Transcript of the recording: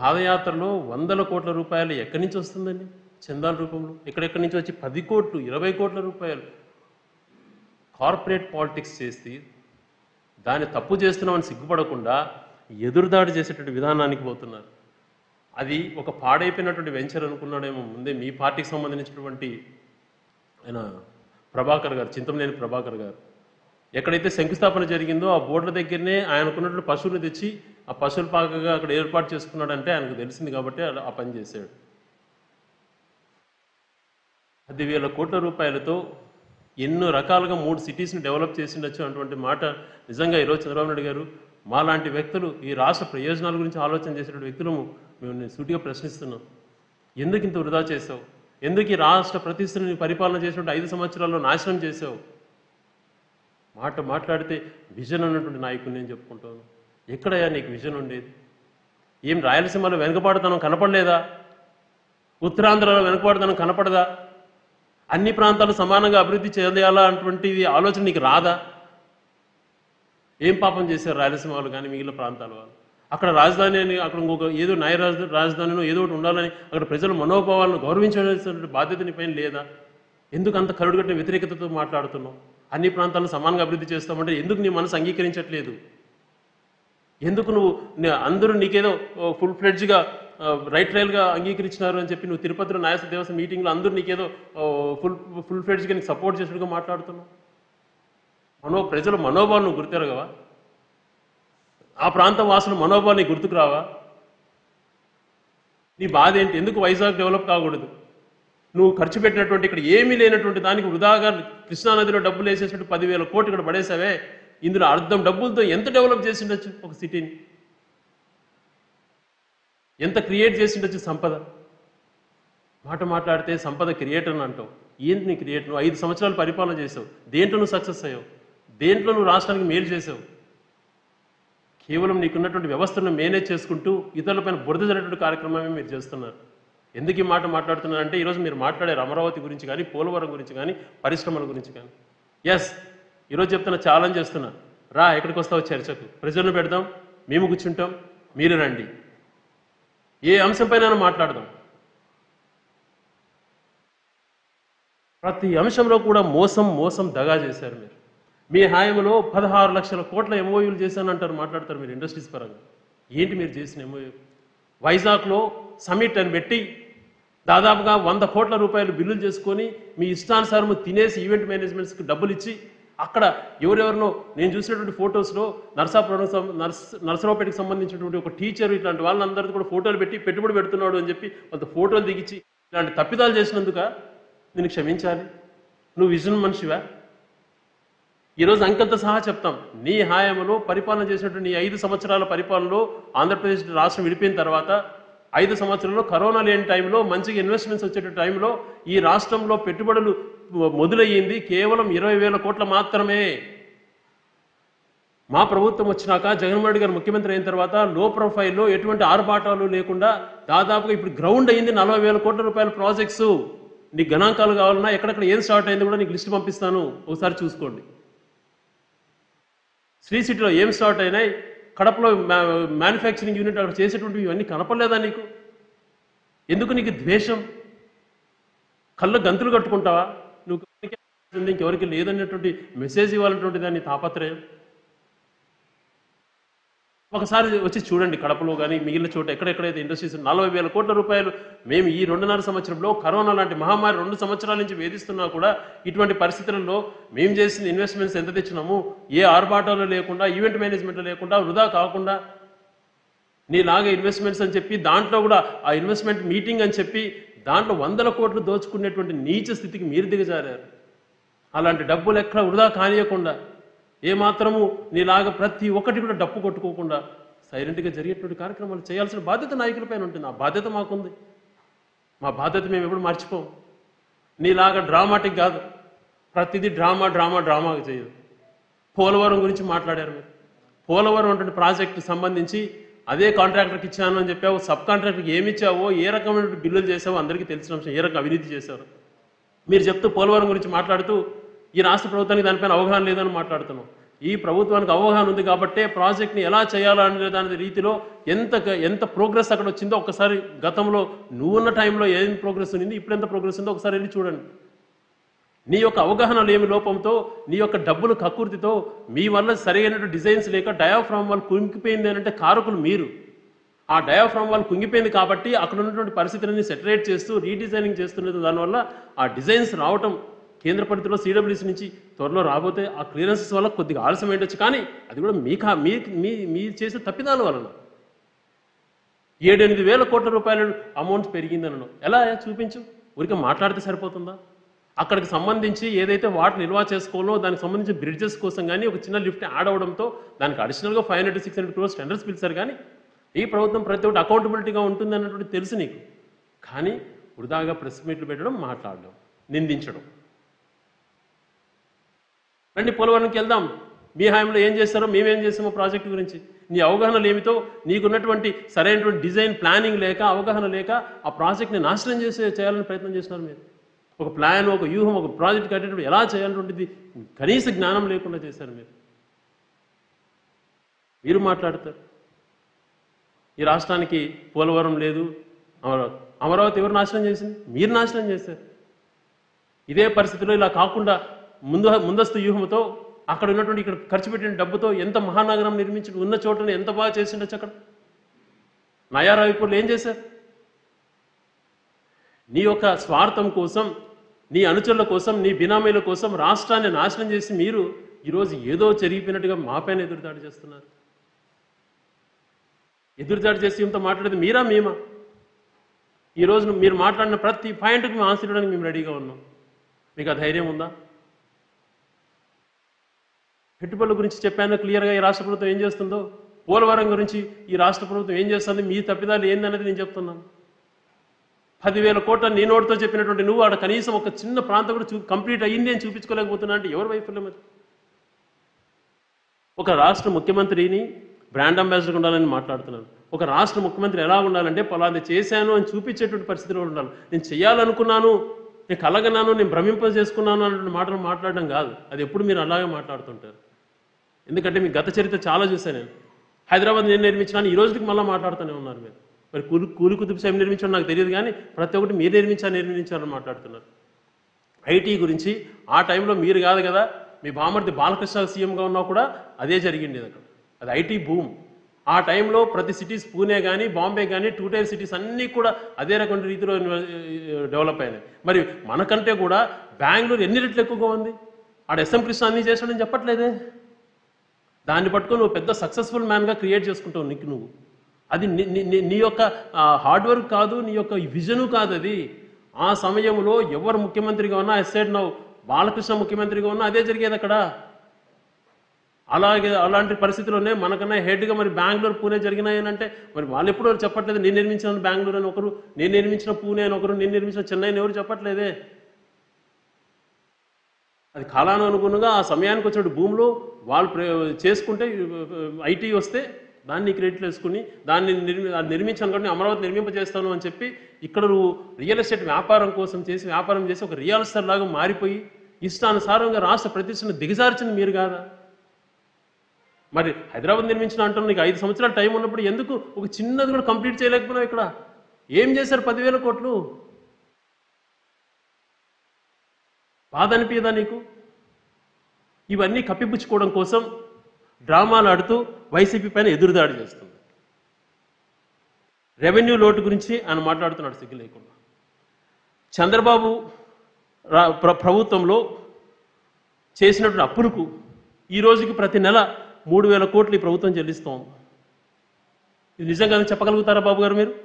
పాదయాత్రలో వందల కోట్ల రూపాయలు ఎక్కడి నుంచి వస్తుందండి చందాల రూపంలో ఎక్కడెక్కడి నుంచి వచ్చి పది కోట్లు ఇరవై కోట్ల రూపాయలు కార్పొరేట్ పాలిటిక్స్ చేసి దాన్ని తప్పు చేస్తున్నామని సిగ్గుపడకుండా ఎదురుదాడి చేసేటువంటి విధానానికి పోతున్నారు అది ఒక పాడైపోయినటువంటి వెంచర్ అనుకున్నాడేమో ముందే మీ పార్టీకి సంబంధించినటువంటి ఆయన ప్రభాకర్ గారు చింతమనేని ప్రభాకర్ గారు ఎక్కడైతే శంకుస్థాపన జరిగిందో ఆ బోర్డుల దగ్గరనే ఆయనకున్నటువంటి పశువులు తెచ్చి ఆ పశువుల పాకగా అక్కడ ఏర్పాటు చేసుకున్నాడంటే ఆయనకు తెలిసింది కాబట్టి అలా ఆ పని చేశాడు పదివేల కోట్ల రూపాయలతో ఎన్నో రకాలుగా మూడు సిటీస్ని డెవలప్ చేసిండొచ్చు అటువంటి మాట నిజంగా ఈరోజు చంద్రబాబు నాయుడు గారు మాలాంటి వ్యక్తులు ఈ రాష్ట్ర ప్రయోజనాల గురించి ఆలోచన చేసేటువంటి వ్యక్తులము మేము నేను సూటిగా ప్రశ్నిస్తున్నాం ఎందుకు ఇంత వృధా చేసావు ఎందుకు ఈ రాష్ట్ర ప్రతిష్టని పరిపాలన చేసినటువంటి ఐదు సంవత్సరాల్లో నాశనం చేసావు మాట మాట్లాడితే విజన్ అన్నటువంటి నాయకుడిని నేను చెప్పుకుంటాను ఎక్కడయ్యా నీకు విజన్ ఉండేది ఏం రాయలసీమలో వెనుకబాటుతనం కనపడలేదా ఉత్తరాంధ్రలో వెనుకబాటుతనం కనపడదా అన్ని ప్రాంతాలు సమానంగా అభివృద్ధి చెందేయాలా అటువంటిది ఆలోచన నీకు రాదా ఏం పాపం చేశారు రాయలసీమ వాళ్ళు కానీ మిగిలిన ప్రాంతాల వాళ్ళు అక్కడ రాజధాని అని అక్కడ ఇంకొక ఏదో న్యాయ రాజ- రాజధానిలో ఏదో ఒకటి ఉండాలని అక్కడ ప్రజల మనోభావాలను గౌరవించాల్సిన బాధ్యత నీ పైన లేదా ఎందుకు అంత కరుడుగట్టిన వ్యతిరేకతతో మాట్లాడుతున్నావు అన్ని ప్రాంతాలను సమానంగా అభివృద్ధి చేస్తామంటే ఎందుకు నీ మనసు అంగీకరించట్లేదు ఎందుకు నువ్వు నే- అందరూ నీకేదో ఫుల్ ఫ్లెడ్జ్గా రైట్ రైల్గా అంగీకరించినారు అని చెప్పి నువ్వు తిరుపతిలో న్యాయ దేవస్థ మీటింగ్లో అందరూ నీకేదో ఫుల్ ఫుల్ ఫ్లెడ్జ్గా నీకు సపోర్ట్ చేసినట్టుగా మాట్లాడుతున్నావు మనో ప్రజల మనోభావాలు నువ్వు గుర్తెరగవా ఆ ప్రాంతం వాసుల మనోభావాలు నీకు గుర్తుకు రావా నీ బాధ ఏంటి ఎందుకు వైజాగ్ డెవలప్ కాకూడదు నువ్వు ఖర్చు పెట్టినటువంటి ఇక్కడ ఏమీ లేనటువంటి దానికి వృధాగా కృష్ణానదిలో డబ్బులు వేసేసినట్టు పదివేల కోట్లు ఇక్కడ పడేసావే ఇందులో అర్థం డబ్బులతో ఎంత డెవలప్ చేసి ఉండొచ్చు ఒక సిటీని ఎంత క్రియేట్ చేసి ఉండొచ్చు సంపద మాట మాట్లాడితే సంపద క్రియేట్ అని అంటావు ఏంటి నీ క్రియేట్ నువ్వు ఐదు సంవత్సరాలు పరిపాలన చేసావు దేంట్లో నువ్వు సక్సెస్ అయ్యావు దేంట్లో నువ్వు రాష్ట్రానికి మేలు చేసావు కేవలం నీకున్నటువంటి వ్యవస్థను మేనేజ్ చేసుకుంటూ ఇతరులపైన బురద జరిగినటువంటి కార్యక్రమమే మీరు చేస్తున్నారు ఎందుకు ఈ మాట మాట్లాడుతున్నారంటే ఈరోజు మీరు మాట్లాడారు అమరావతి గురించి కానీ పోలవరం గురించి కానీ పరిశ్రమల గురించి కానీ ఎస్ ఈరోజు చెప్తున్నా ఛాలెంజ్ చేస్తున్నా రా ఎక్కడికి వస్తావు చర్చకు ప్రజలను పెడదాం మేము కూర్చుంటాం మీరు రండి ఏ అంశంపైన మాట్లాడదాం ప్రతి అంశంలో కూడా మోసం మోసం దగా చేశారు మీరు మీ హాయంలో పదహారు లక్షల కోట్ల ఎంఓయూలు చేశానంటారు మాట్లాడతారు మీరు ఇండస్ట్రీస్ పరంగా ఏంటి మీరు చేసిన ఎంఓయూ వైజాగ్లో సమిట్ అని పెట్టి దాదాపుగా వంద కోట్ల రూపాయలు బిల్లులు చేసుకొని మీ ఇష్టానుసారము తినేసి ఈవెంట్ మేనేజ్మెంట్స్కి డబ్బులు ఇచ్చి అక్కడ ఎవరెవరినో నేను చూసినటువంటి ఫొటోస్లో నర్సాపురం సం- నర్స్ నర్సరావుపేటకి సంబంధించినటువంటి ఒక టీచర్ ఇట్లాంటి వాళ్ళందరితో కూడా ఫోటోలు పెట్టి పెట్టుబడి పెడుతున్నాడు అని చెప్పి వాళ్ళతో ఫోటోలు దిగించి ఇలాంటి తప్పిదాలు చేసినందుక నేను క్షమించాలి నువ్వు విజన్ మనిషివా ఈరోజు అంకెలతో సహా చెప్తాం నీ హాయంలో పరిపాలన చేసినటువంటి నీ ఐదు సంవత్సరాల పరిపాలనలో ఆంధ్రప్రదేశ్ రాష్ట్రం విడిపోయిన తర్వాత ఐదు సంవత్సరాల్లో కరోనా లేని టైంలో మంచిగా ఇన్వెస్ట్మెంట్స్ వచ్చే టైంలో ఈ రాష్ట్రంలో పెట్టుబడులు మొదలయ్యింది కేవలం ఇరవై వేల కోట్ల మాత్రమే మా ప్రభుత్వం వచ్చినాక జగన్మోహన్ రెడ్డి గారు ముఖ్యమంత్రి అయిన తర్వాత లో ప్రొఫైల్లో ఎటువంటి ఆర్భాటాలు లేకుండా దాదాపుగా ఇప్పుడు గ్రౌండ్ అయింది నలభై వేల కోట్ల రూపాయల ప్రాజెక్ట్స్ నీకు గణాంకాలు కావాలన్నా ఎక్కడెక్కడ ఏం స్టార్ట్ అయింది కూడా నీకు లిస్ట్ పంపిస్తాను ఒకసారి చూసుకోండి శ్రీ సిటీలో ఏం స్టార్ట్ అయినాయి కడపలో మ్యానుఫ్యాక్చరింగ్ యూనిట్ అక్కడ చేసేటువంటివి ఇవన్నీ కనపడలేదా నీకు ఎందుకు నీకు ద్వేషం కళ్ళ గంతులు కట్టుకుంటావా నువ్వు ఇంకెవరికి లేదనేటువంటి మెసేజ్ ఇవ్వాలన్నటువంటి దాన్ని తాపత్రయం ఒకసారి వచ్చి చూడండి కడపలో కానీ మిగిలిన చోట ఎక్కడెక్కడైతే ఇండస్ట్రీస్ నలభై వేల కోట్ల రూపాయలు మేము ఈ రెండున్నర సంవత్సరంలో కరోనా లాంటి మహమ్మారి రెండు సంవత్సరాల నుంచి వేధిస్తున్నా కూడా ఇటువంటి పరిస్థితులలో మేము చేసిన ఇన్వెస్ట్మెంట్స్ ఎంత తెచ్చినాము ఏ ఆర్భాటాలు లేకుండా ఈవెంట్ మేనేజ్మెంట్ లేకుండా వృధా కాకుండా నీలాగా ఇన్వెస్ట్మెంట్స్ అని చెప్పి దాంట్లో కూడా ఆ ఇన్వెస్ట్మెంట్ మీటింగ్ అని చెప్పి దాంట్లో వందల కోట్లు దోచుకునేటువంటి నీచ స్థితికి మీరు దిగజారారు అలాంటి డబ్బులు ఎక్కడ వృధా కానియకుండా ఏమాత్రము నీలాగా ప్రతి ఒక్కటి కూడా డప్పు కొట్టుకోకుండా సైలెంట్గా జరిగేటువంటి కార్యక్రమాలు చేయాల్సిన బాధ్యత నాయకులపైన ఉంటుంది ఆ బాధ్యత మాకుంది మా బాధ్యత మేము ఎప్పుడు మర్చిపోం నీలాగా డ్రామాటిక్ కాదు ప్రతిదీ డ్రామా డ్రామా డ్రామా చేయదు పోలవరం గురించి మాట్లాడారు మీరు పోలవరం అటువంటి ప్రాజెక్టు సంబంధించి అదే కాంట్రాక్టర్కి ఇచ్చాను అని చెప్పావు సబ్ కాంట్రాక్టర్కి ఏమి ఇచ్చావో ఏ రకమైన బిల్లులు చేసావో అందరికీ తెలిసిన అంశం ఏ రకం అవినీతి చేశారు మీరు చెప్తూ పోలవరం గురించి మాట్లాడుతూ ఈ రాష్ట్ర ప్రభుత్వానికి దానిపైన అవగాహన లేదని మాట్లాడుతున్నాం ఈ ప్రభుత్వానికి అవగాహన ఉంది కాబట్టే ప్రాజెక్ట్ని ఎలా చేయాలనే దాని రీతిలో ఎంత ఎంత ప్రోగ్రెస్ అక్కడ వచ్చిందో ఒకసారి గతంలో నువ్వున్న టైంలో ఏం ప్రోగ్రెస్ ఉంది ఇప్పుడు ఎంత ప్రోగ్రెస్ ఉందో ఒకసారి వెళ్ళి చూడండి నీ యొక్క అవగాహన లేమి లోపంతో నీ యొక్క డబ్బులు కక్కుర్తితో మీ వల్ల సరైనటువంటి డిజైన్స్ లేక డయాఫ్రామ్ వాళ్ళు కుంగిపోయింది అని అంటే కారకులు మీరు ఆ డయాఫ్రామ్ వాళ్ళు కుంగిపోయింది కాబట్టి అక్కడ ఉన్నటువంటి పరిస్థితులని సెటరేట్ చేస్తూ రీడిజైనింగ్ చేస్తున్నది దానివల్ల ఆ డిజైన్స్ రావటం కేంద్ర పరిధిలో సిడబ్ల్యూసీ నుంచి త్వరలో రాబోతే ఆ క్లియరెన్సెస్ వల్ల కొద్దిగా ఆలస్యం అయ్యొచ్చు కానీ అది కూడా మీ కా మీ మీ మీ చేసే తప్పిదాల వలన ఏడెనిమిది వేల కోట్ల రూపాయల అమౌంట్ పెరిగిందనను ఎలా చూపించు ఊరికే మాట్లాడితే సరిపోతుందా అక్కడికి సంబంధించి ఏదైతే వాటర్ నిల్వ చేసుకోవాలో దానికి సంబంధించి బ్రిడ్జెస్ కోసం కానీ ఒక చిన్న లిఫ్ట్ యాడ్ అవడంతో దానికి అడిషనల్గా five hundred six hundred crores tenders పిలిచారు కానీ ఈ ప్రభుత్వం ప్రతి ఒక్కటి అకౌంటబిలిటీగా ఉంటుంది అన్నటువంటి తెలుసు నీకు కానీ వృధాగా ప్రెస్ మీట్లు పెట్టడం మాట్లాడడం నిందించడం రండి పోలవరంకి వెళ్దాం మీ హయాంలో ఏం చేస్తారో మేమేం చేసామో ప్రాజెక్టు గురించి నీ అవగాహన ఏమితో నీకున్నటువంటి సరైనటువంటి డిజైన్ ప్లానింగ్ లేక అవగాహన లేక ఆ ప్రాజెక్ట్ని నాశనం చేసే చేయాలని ప్రయత్నం చేస్తున్నారు మీరు ఒక ప్లాన్ ఒక వ్యూహం ఒక ప్రాజెక్ట్ కట్టేటప్పుడు ఎలా చేయాలన్నటువంటిది కనీస జ్ఞానం లేకుండా చేశారు మీరు మీరు మాట్లాడతారు ఈ రాష్ట్రానికి పోలవరం లేదు అమరావతి అమరావతి ఎవరు నాశనం చేసింది మీరు నాశనం చేశారు ఇదే పరిస్థితిలో ఇలా కాకుండా ముందు ముందస్తు వ్యూహంతో అక్కడ ఉన్నటువంటి ఇక్కడ ఖర్చు పెట్టిన డబ్బుతో ఎంత మహానగరం నిర్మించి ఉన్న చోటని ఎంత బాగా చేసిండొచ్చు అక్కడ నయారావిపూర్లు ఏం చేశారు నీ యొక్క స్వార్థం కోసం నీ అనుచరుల కోసం నీ బినామీల కోసం రాష్ట్రాన్ని నాశనం చేసి మీరు ఈరోజు ఏదో జరిగిపోయినట్టుగా మాపైన ఎదురుదాడి చేస్తున్నారు ఎదురుదాడి చేసి ఇంత మాట్లాడేది మీరా మేమా ఈ రోజు మీరు మాట్లాడిన ప్రతి పాయింట్కి మేము ఆన్సర్ ఇవ్వడానికి మేము రెడీగా ఉన్నాం మీకు ఆ ధైర్యం ఉందా పెట్టుబడుల గురించి చెప్పాను క్లియర్గా ఈ రాష్ట్ర ప్రభుత్వం ఏం చేస్తుందో పోలవరం గురించి ఈ రాష్ట్ర ప్రభుత్వం ఏం చేస్తుంది మీ తప్పిదాలు ఏందనేది నేను చెప్తున్నాను పదివేల కోట్ల నీ నోటితో చెప్పినటువంటి నువ్వు ఆడ కనీసం ఒక చిన్న ప్రాంతం కూడా చూ కంప్లీట్ అయ్యింది అని చూపించుకోలేకపోతున్నా అంటే ఎవరి వైఫల్యం అది ఒక రాష్ట్ర ముఖ్యమంత్రిని బ్రాండ్ అంబాసిడర్ ఉండాలని మాట్లాడుతున్నాను ఒక రాష్ట్ర ముఖ్యమంత్రి ఎలా ఉండాలంటే పలాది చేశాను అని చూపించేటువంటి పరిస్థితిలో ఉండాలి నేను చేయాలనుకున్నాను నేను కలగన్నాను నేను భ్రమింప చేసుకున్నాను అన్నటువంటి మాటలు మాట్లాడడం కాదు అది ఎప్పుడు మీరు అలాగే మాట్లాడుతుంటారు ఎందుకంటే మీ గత చరిత్ర చాలా చూశాను నేను హైదరాబాద్ నేను నిర్మించినాను ఈ రోజుకి మళ్ళీ మాట్లాడుతూనే ఉన్నారు మీరు మరి కూలి కూలి కుతుబ్ సాహెబ్ నిర్మించడం నాకు తెలియదు కానీ ప్రతి ఒక్కటి మీరు నిర్మించారు నిర్మించారని మాట్లాడుతున్నారు ఐటీ గురించి ఆ టైంలో మీరు కాదు కదా మీ బామర్ది బాలకృష్ణ సీఎంగా ఉన్నా కూడా అదే జరిగింది అక్కడ అది ఐటీ భూమ్ ఆ టైంలో ప్రతి సిటీస్ పూణే కానీ బాంబే కానీ టూ టైర్ సిటీస్ అన్నీ కూడా అదే రకమైన రీతిలో డెవలప్ అయినాయి మరి మనకంటే కూడా బెంగళూరు ఎన్ని రెట్లు ఎక్కువగా ఉంది ఆడ ఎస్ఎం కృష్ణ అన్నీ చేశాడని చెప్పట్లేదే దాన్ని పట్టుకొని నువ్వు పెద్ద సక్సెస్ఫుల్ మ్యాన్గా క్రియేట్ చేసుకుంటావు నీకు నువ్వు అది నీ- నీ- నీ- నీ యొక్క హార్డ్ వర్క్ కాదు నీ యొక్క విజను కాదు అది ఆ సమయంలో ఎవరు ముఖ్యమంత్రిగా ఉన్నా ఎస్సైడ్ నవ్వు బాలకృష్ణ ముఖ్యమంత్రిగా ఉన్నా అదే జరిగేది అక్కడ అలాగే అలాంటి పరిస్థితుల్లోనే మనకన్నా హెడ్గా మరి బెంగళూరు పూణే జరిగినాయని అంటే మరి వాళ్ళు ఎప్పుడూ చెప్పట్లేదు నేను నిర్మించిన బెంగళూరు అని ఒకరు నేను నిర్మించిన పూణే అని ఒకరు నేను నిర్మించిన చెన్నై అని ఎవరు చెప్పట్లేదే అది కాలానుగుణంగా ఆ సమయానికి వచ్చిన భూములు వాళ్ళు ప్ర- చేసుకుంటే ఐటీ వస్తే దాన్ని క్రెడిట్ వేసుకుని దాన్ని నిర్మి అది నిర్మించాను కాబట్టి అమరావతి నిర్మింపజేస్తాను అని చెప్పి ఇక్కడ నువ్వు రియల్ ఎస్టేట్ వ్యాపారం కోసం చేసి వ్యాపారం చేసి ఒక రియల్ ఎస్టేట్ లాగా మారిపోయి ఇష్టానుసారంగా రాష్ట్ర ప్రతిష్టను దిగజార్చింది మీరు కాదా మరి హైదరాబాద్ నిర్మించిన అంటాను నీకు ఐదు సంవత్సరాల టైం ఉన్నప్పుడు ఎందుకు ఒక చిన్నది కూడా కంప్లీట్ చేయలేకపోయినావు ఇక్కడ ఏం చేశారు పదివేల కోట్లు బాధ అనిపించదా నీకు ఇవన్నీ కప్పిపుచ్చుకోవడం కోసం డ్రామాలు ఆడుతూ వైసీపీ పైన ఎదురుదాడి చేస్తుంది రెవెన్యూ లోటు గురించి ఆయన మాట్లాడుతున్నాడు సిగ్గు లేకుండా చంద్రబాబు రా- ప్ర- ప్రభుత్వంలో చేసినటువంటి అప్పులకు ఈ రోజుకి ప్రతి నెల మూడు వేల కోట్లు ఈ ప్రభుత్వం చెల్లిస్తాం ఇది నిజంగా చెప్పగలుగుతారా బాబు గారు మీరు